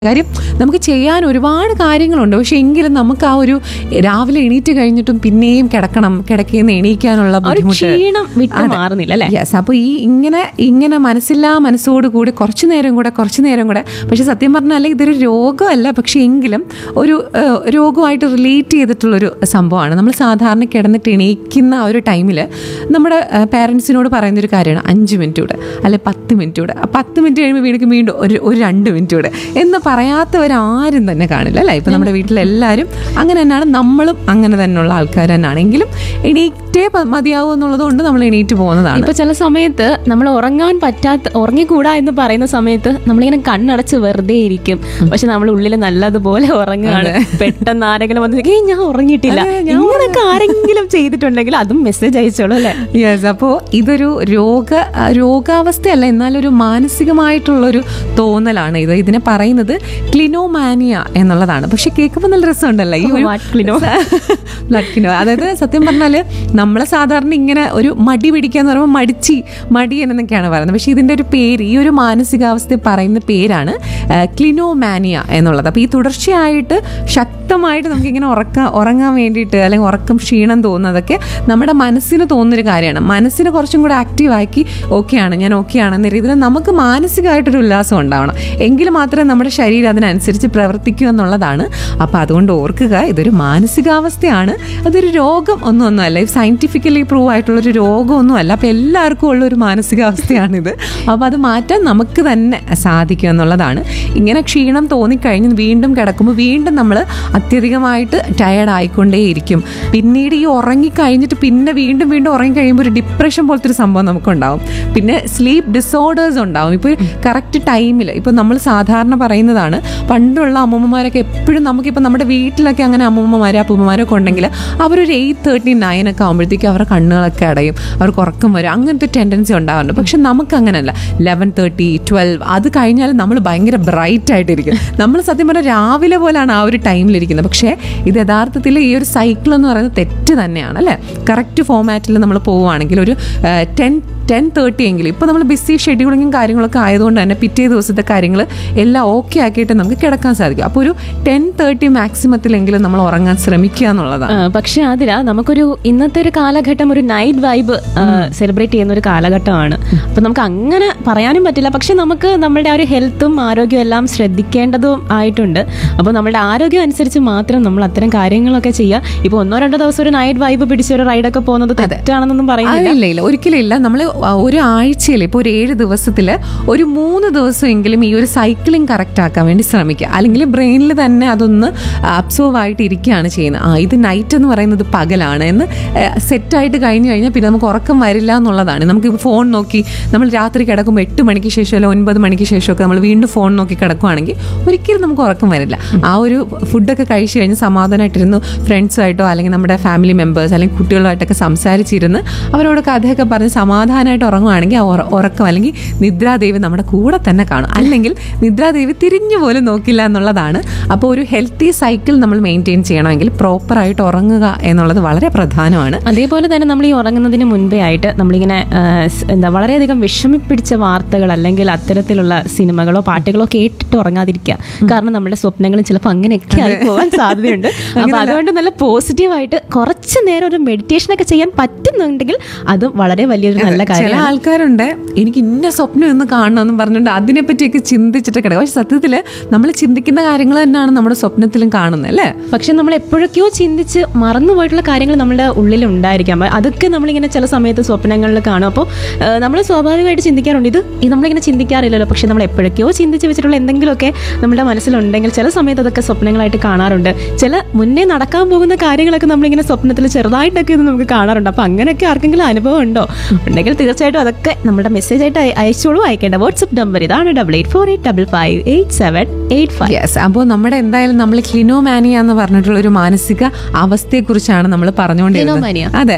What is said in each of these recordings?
കാര്യം നമുക്ക് ചെയ്യാൻ ഒരുപാട് കാര്യങ്ങളുണ്ട് പക്ഷെ എങ്കിലും നമുക്ക് ആ ഒരു രാവിലെ എണീറ്റ് കഴിഞ്ഞിട്ടും പിന്നെയും കിടക്കണം കിടക്കുന്ന എണീക്കാനുള്ള ആ ഒരു ബുദ്ധിമുട്ട് ക്ഷീണം വിട്ടു മാറുന്നില്ല അല്ലേ യെസ് അപ്പോൾ ഈ ഇങ്ങനെ ഇങ്ങനെ മനസ്സില്ലാ മനസ്സോട് കൂടി കുറച്ച് നേരം കൂടെ കുറച്ച് നേരം കൂടെ പക്ഷെ സത്യം പറഞ്ഞാൽ ഇതൊരു രോഗമല്ല പക്ഷെ എങ്കിലും ഒരു ഏഹ്, രോഗമായിട്ട് റിലേറ്റ് ചെയ്തിട്ടുള്ളൊരു സംഭവമാണ് നമ്മൾ സാധാരണ കിടന്നിട്ട് എണീക്കുന്ന ആ ഒരു ടൈമിൽ നമ്മുടെ പേരൻസിനോട് പറയുന്നൊരു കാര്യമാണ് അഞ്ച് മിനിറ്റ് കൂടെ അല്ലെ പത്ത് മിനിറ്റ് കൂടെ ആ പത്ത് മിനിറ്റ് കഴിയുമ്പോൾ വീണ്ടും വീണ്ടും ഒരു ഒരു രണ്ട് മിനിറ്റ് കൂടെ എന്ന് പറയാത്തവരാരും തന്നെ കാണില്ല അല്ലേ ഇപ്പം നമ്മുടെ വീട്ടിലെല്ലാവരും അങ്ങനെ തന്നെയാണ് നമ്മളും അങ്ങനെ തന്നെയുള്ള ആൾക്കാർ തന്നെയാണ് എങ്കിലും എണീറ്റേ പ- മതിയാവൂ എന്നുള്ളത് കൊണ്ട് നമ്മൾ എണീറ്റ് പോകുന്നതാണ് ഇപ്പൊ ചില സമയത്ത് നമ്മൾ ഉറങ്ങാൻ പറ്റാത്ത ഉറങ്ങിക്കൂടാ എന്ന് പറയുന്ന സമയത്ത് നമ്മളിങ്ങനെ കണ്ണടച്ച് വെറുതെ ഇരിക്കും പക്ഷെ നമ്മൾ ഉള്ളിൽ നല്ലതുപോലെ ഉറങ്ങുകയാണ് പെട്ടെന്ന് ആരെങ്കിലും വന്ന് "ഏയ് ഞാൻ ഉറങ്ങിയിട്ടില്ല ഇങ്ങനൊക്കെ ആരെങ്കിലും ചെയ്തിട്ടുണ്ടെങ്കിൽ അതും മെസ്സേജ് അയച്ചോളൂ അല്ലേ യെസ് അപ്പോൾ ഇതൊരു രോഗ രോഗാവസ്ഥയല്ല എന്നാലൊരു മാനസികമായിട്ടുള്ളൊരു തോന്നലാണ് ഇത് ഇതിനെ പറയുന്നത് ക്ലിനോമാനിയ എന്നുള്ളതാണ് പക്ഷെ കേൾക്കുമ്പോൾ നല്ല രസമുണ്ടല്ലോ ഈ ഒരു What clino? ബ്ലഡ് ക്ലിനോ അതായത് സത്യം പറഞ്ഞാൽ നമ്മളെ സാധാരണ ഇങ്ങനെ ഒരു മടി പിടിക്കുക എന്ന് പറയുമ്പോൾ മടിച്ചി മടി എന്നൊക്കെയാണ് പറയുന്നത് പക്ഷേ ഇതിൻ്റെ ഒരു പേര് ഈ ഒരു മാനസികാവസ്ഥ പറയുന്ന പേരാണ് ആ, ക്ലിനോമാനിയ എന്നുള്ളത് അപ്പോൾ ഈ തുടർച്ചയായിട്ട് ശക്തമായിട്ട് നമുക്കിങ്ങനെ ഉറക്ക ഉറങ്ങാൻ വേണ്ടിയിട്ട് അല്ലെങ്കിൽ ഉറക്കം ക്ഷീണം തോന്നുന്നതൊക്കെ നമ്മുടെ മനസ്സിന് തോന്നുന്നൊരു കാര്യമാണ് മനസ്സിന് കുറച്ചും കൂടെ ആക്റ്റീവ് ആക്കി ഓക്കെയാണ് ഞാൻ ഓക്കെ ആണെന്ന രീതിയിൽ നമുക്ക് മാനസികമായിട്ടൊരു ഉല്ലാസം ഉണ്ടാവണം എങ്കിൽ മാത്രമേ നമ്മുടെ ശരീരം അതിനനുസരിച്ച് പ്രവർത്തിക്കൂ എന്നുള്ളതാണ് അപ്പോൾ അതുകൊണ്ട് ഓർക്കുക ഇതൊരു മാനസികാവസ്ഥയാണ് അതൊരു രോഗം ഒന്നും ഒന്നുമല്ല സയൻറ്റിഫിക്കലി പ്രൂവ് ആയിട്ടുള്ളൊരു രോഗമൊന്നുമല്ല അപ്പോൾ എല്ലാവർക്കും ഉള്ള ഒരു മാനസികാവസ്ഥയാണിത് അപ്പോൾ അത് മാറ്റാൻ നമുക്ക് തന്നെ സാധിക്കും എന്നുള്ളതാണ് ഇങ്ങനെ ക്ഷീണം തോന്നിക്കഴിഞ്ഞ് വീണ്ടും കിടക്കുമ്പോൾ വീണ്ടും നമ്മൾ അത്യധികമായിട്ട് ടയേർഡ് ആയിക്കൊണ്ടേയിരിക്കും പിന്നീട് ഈ ഉറങ്ങിക്കഴിഞ്ഞിട്ട് പിന്നെ വീണ്ടും വീണ്ടും ഉറങ്ങി കഴിയുമ്പോൾ ഒരു ഡിപ്രഷൻ പോലത്തെ ഒരു സംഭവം നമുക്കുണ്ടാവും പിന്നെ സ്ലീപ്പ് ഡിസോർഡേഴ്സ് ഉണ്ടാവും ഇപ്പോൾ കറക്റ്റ് ടൈമിൽ ഇപ്പോൾ നമ്മൾ സാധാരണ പറയുന്നതാണ് പണ്ടുള്ള അമ്മൂമ്മമാരൊക്കെ എപ്പോഴും നമുക്കിപ്പോൾ നമ്മുടെ വീട്ടിലൊക്കെ അങ്ങനെ അമ്മൂമ്മമാരോ അപ്പൂമ്മമാരൊക്കെ ഉണ്ടെങ്കിൽ അവരൊരു എയ്റ്റ് തേർട്ടി നയൻ ഒക്കെ ആകുമ്പോഴത്തേക്കും അവരുടെ കണ്ണുകളൊക്കെ അടയും അവർക്ക് ഉറക്കം വരും അങ്ങനത്തെ ടെൻഡൻസി ഉണ്ടാവാറുണ്ട് പക്ഷെ നമുക്ക് അങ്ങനെയല്ല ലെവൻ തേർട്ടി ട്വൽവ് അത് കഴിഞ്ഞാൽ നമ്മൾ ഭയങ്കര ബ്രൈറ്റ് ആയിട്ടിരിക്കും നമ്മൾ സത്യം പറഞ്ഞാൽ രാവിലെ പോലാണ് ആ ഒരു ടൈമിലിരിക്കുന്നത് പക്ഷേ ഇത് യഥാർത്ഥത്തിൽ ഈ ഒരു സൈക്കിൾ എന്ന് പറയുന്നത് തെറ്റ് തന്നെയാണ് അല്ലേ കറക്റ്റ് ഫോമാറ്റിൽ നമ്മൾ പോവുകയാണെങ്കിൽ ഒരു ടെൻ ടെൻ തേർട്ടി എങ്കിലും ഇപ്പോൾ നമ്മൾ ബിസി ഷെഡ്യൂളിങ്ങും കാര്യങ്ങളൊക്കെ ആയതുകൊണ്ട് തന്നെ പിറ്റേ ദിവസത്തെ കാര്യങ്ങൾ എല്ലാം ഓക്കെ ആക്കിയിട്ട് നമുക്ക് കിടക്കാൻ സാധിക്കും അപ്പോൾ ഒരു ടെൻ തേർട്ടി മാക്സിമത്തിലെങ്കിലും നമ്മൾ ഉറങ്ങാൻ ശ്രമിക്കുക എന്നുള്ളതാണ് ആ, പക്ഷെ അതില നമുക്കൊരു ഇന്നത്തെ ഒരു കാലഘട്ടം ഒരു നൈറ്റ് വൈബ് സെലിബ്രേറ്റ് ചെയ്യുന്ന ഒരു കാലഘട്ടമാണ് അപ്പൊ നമുക്ക് അങ്ങനെ പറയാനും പറ്റില്ല പക്ഷെ നമുക്ക് നമ്മുടെ ആ ഒരു ഹെൽത്തും ആരോഗ്യവും എല്ലാം ശ്രദ്ധിക്കേണ്ടതും ആയിട്ടുണ്ട് അപ്പോൾ നമ്മുടെ ആരോഗ്യം അനുസരിച്ച് മാത്രം നമ്മൾ അത്തരം കാര്യങ്ങളൊക്കെ ചെയ്യുക ഇപ്പൊ ഒന്നോ രണ്ടോ ദിവസം ഒരു നൈറ്റ് വൈബ് പിടിച്ച ഒരു റൈഡൊക്കെ പോകുന്നത് തെറ്റാണെന്നൊന്നും പറയുന്നില്ല ഇല്ല ഇല്ല ഒരിക്കലും ഇല്ല നമ്മൾ ഒരു ആഴ്ചയിൽ ഇപ്പോൾ ഒരു ഏഴ് ദിവസത്തിൽ ഒരു മൂന്ന് ദിവസമെങ്കിലും ഈ ഒരു സൈക്ലിംഗ് കറക്റ്റ് ആക്കാൻ വേണ്ടി ശ്രമിക്കുക അല്ലെങ്കിൽ ബ്രെയിനിൽ തന്നെ അതൊന്ന് അബ്സോർവ് ആയിട്ട് ഇരിക്കുകയാണ് ചെയ്യുന്നത് ആ ഇത് നൈറ്റ് എന്ന് പറയുന്നത് പകലാണ് എന്ന് സെറ്റായിട്ട് കഴിഞ്ഞ് കഴിഞ്ഞാൽ പിന്നെ നമുക്ക് ഉറക്കം വരില്ല എന്നുള്ളതാണ് നമുക്ക് ഫോൺ നോക്കി നമ്മൾ രാത്രി കിടക്കുമ്പോൾ എട്ട് മണിക്ക് ശേഷം അല്ലെങ്കിൽ ഒൻപത് മണിക്ക് ശേഷമൊക്കെ നമ്മൾ വീണ്ടും ഫോൺ നോക്കി കിടക്കുവാണെങ്കിൽ ഒരിക്കലും നമുക്ക് ഉറക്കം വരില്ല ആ ഒരു ഫുഡൊക്കെ കഴിച്ച് കഴിഞ്ഞ് സമാധാനമായിട്ടിരുന്ന് ഫ്രണ്ട്സുമായിട്ടോ അല്ലെങ്കിൽ നമ്മുടെ ഫാമിലി മെമ്പേഴ്സ് അല്ലെങ്കിൽ കുട്ടികളുമായിട്ടൊക്കെ സംസാരിച്ചിരുന്ന് അവരോട് കഥയൊക്കെ പറഞ്ഞ് സമാധാനമായിട്ട് ഉറങ്ങുവാണെങ്കിൽ ആ ഉറ- ഉറക്കം അല്ലെങ്കിൽ നിദ്രാദേവി നമ്മുടെ കൂടെ തന്നെ കാണും അല്ലെങ്കിൽ നിദ്രാദേവി തിരിഞ്ഞു പോലും നോക്കില്ല എന്നുള്ളതാണ് അപ്പോൾ ഒരു ഹെൽത്തി സൈക്കിൾ നമ്മൾ മെയിൻറ്റെയിൻ ചെയ്യണമെങ്കിൽ പ്രോപ്പറായിട്ട് ഉറങ്ങുക എന്നുള്ളത് വളരെ പ്രധാനമാണ് അതേപോലെ തന്നെ നമ്മൾ ഈ ഉറങ്ങുന്നതിന് മുൻപേ ആയിട്ട് നമ്മളിങ്ങനെ ആ, സ് എന്താ വളരെയധികം വിഷമിപ്പിടിച്ച വാർത്തകൾ അല്ലെങ്കിൽ അത്തരത്തിലുള്ള സിനിമകളോ പാട്ടുകളോ കേട്ടിട്ട് ഉറങ്ങാതിരിക്കുക കാരണം നമ്മുടെ സ്വപ്നങ്ങളും ചിലപ്പോൾ അങ്ങനെയൊക്കെ ആയി പോകാൻ സാധ്യതയുണ്ട് അപ്പൊ അതുകൊണ്ട് നല്ല പോസിറ്റീവായിട്ട് കുറച്ച് നേരം ഒരു മെഡിറ്റേഷൻ ഒക്കെ ചെയ്യാൻ പറ്റുന്നുണ്ടെങ്കിൽ അത് വളരെ വലിയൊരു നല്ല ചില കാര്യമാണ് ആൾക്കാരുണ്ട് എനിക്ക് ഇന്ന സ്വപ്നം ഒന്ന് കാണണമെന്ന് പറഞ്ഞുകൊണ്ട് അതിനെപ്പറ്റിയൊക്കെ ചിന്തിച്ചിട്ട് കിടക്കും പക്ഷെ സത്യത്തിൽ നമ്മൾ ചിന്തിക്കുന്ന കാര്യങ്ങൾ തന്നെയാണ് നമ്മുടെ സ്വപ്നത്തിലും കാണുന്നത് അല്ലേ പക്ഷെ നമ്മൾ എപ്പോഴൊക്കെയോ ചിന്തിച്ച് മറന്നുപോയിട്ടുള്ള കാര്യങ്ങൾ നമ്മുടെ ഉള്ളിൽ ഉണ്ടായിരിക്കാം അപ്പൊ അതൊക്കെ നമ്മളിങ്ങനെ ചില സമയത്ത് സ്വപ്നങ്ങളിൽ കാണും അപ്പോൾ നമ്മൾ സ്വാഭാവികമായിട്ട് ചിന്തിക്കാറുണ്ട് ഇത് ഇത് നമ്മളിങ്ങനെ ചിന്തിക്കാറില്ലല്ലോ പക്ഷെ നമ്മൾ എപ്പോഴൊക്കെയോ ചിന്തിച്ച് വെച്ചിട്ടുള്ള എന്തെങ്കിലുമൊക്കെ നമ്മുടെ മനസ്സിലുണ്ടെങ്കിൽ ചില സമയത്ത് അതൊക്കെ സ്വപ്നങ്ങളായിട്ട് കാണാറുണ്ട് ചില മുന്നേ നടക്കാൻ പോകുന്ന കാര്യങ്ങളൊക്കെ നമ്മളിങ്ങനെ സ്വപ്നത്തിൽ ചെറുതായിട്ടൊക്കെ ഇത് നമുക്ക് കാണാറുണ്ട് അപ്പോൾ അങ്ങനെയൊക്കെ ആർക്കെങ്കിലും അനുഭവം ഉണ്ടോ ഉണ്ടെങ്കിൽ തീർച്ചയായിട്ടും അതൊക്കെ നമ്മുടെ മെസ്സേജ് ആയിട്ട് അയ- അയച്ചോളൂ അയക്കേണ്ട വാട്സ്ആപ്പ് നമ്പർ ഇതാണ് double eight four eight double five eight seven eight five yes അപ്പോൾ നമ്മുടെ എന്തായാലും നമ്മൾ ക്ലിനോമാനിയ എന്ന് പറഞ്ഞിട്ടുള്ള ഒരു മാനസിക അവസ്ഥയെക്കുറിച്ചാണ് നമ്മൾ പറഞ്ഞുകൊണ്ടിരുന്നത് Clinomania. അതെ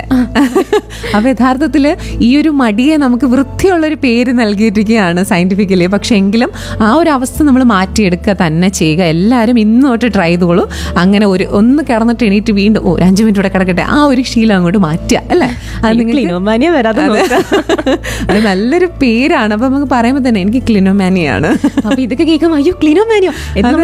അപ്പൊ യഥാർത്ഥത്തിൽ ഈ ഒരു മടിയെ നമുക്ക് വൃത്തിയുള്ള ഒരു പേര് നൽകിയിരിക്കുകയാണ് സയന്റിഫിക്കലി പക്ഷെ എങ്കിലും ആ ഒരു അവസ്ഥ നമ്മൾ മാറ്റിയെടുക്കുക തന്നെ ചെയ്യുക എല്ലാവരും ഇന്ന് തൊട്ട് ട്രൈ ചെയ്തോളൂ അങ്ങനെ ഒരു ഒന്ന് കിടന്നിട്ട് എണീറ്റ് വീണ്ടും ഓ ഒരു അഞ്ച് മിനിറ്റ് കൂടെ കിടക്കട്ടെ ആ ഒരു ശീലം അങ്ങോട്ട് മാറ്റുക അല്ലേ അത് നിങ്ങൾക്ക് ക്ലിനോമാനിയ വരാതെ നോക്കുക അത് നല്ലൊരു പേരാണ് അപ്പൊ നമുക്ക് പറയുമ്പോൾ തന്നെ എനിക്ക് ക്ലിനോമാനിയാണ് അപ്പൊ ഇതൊക്കെ കേൾക്കുമ്പോൾ അയ്യോ ക്ലിനോമാനിയോ എന്ന് നമ്മൾ